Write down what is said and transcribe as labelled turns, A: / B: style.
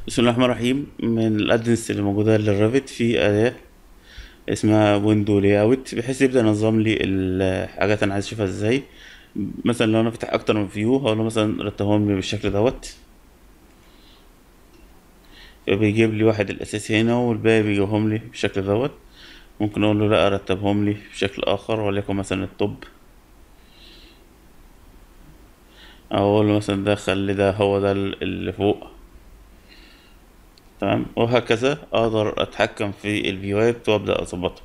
A: بسم الله الرحمن الرحيم من الادنس اللي موجودة للريفت في أداة اسمها ويندو لاي اوت بحيث يبدأ ينظم لي الحاجات انا عايز اشوفها ازاي مثلا لو انا فاتح اكتر من فيو هقول له مثلا رتبهم لي بالشكل دوت بيجيب لي واحد الاساسي هنا والباقي بيجيبهم لي بالشكل دوت ممكن اقول له لا رتبهم لي بشكل اخر وليكن مثلا التوب او اقول له مثلا ده خلي ده هو ده اللي فوق تمام وهكذا اقدر اتحكم في الفيوهات وابدا اظبطها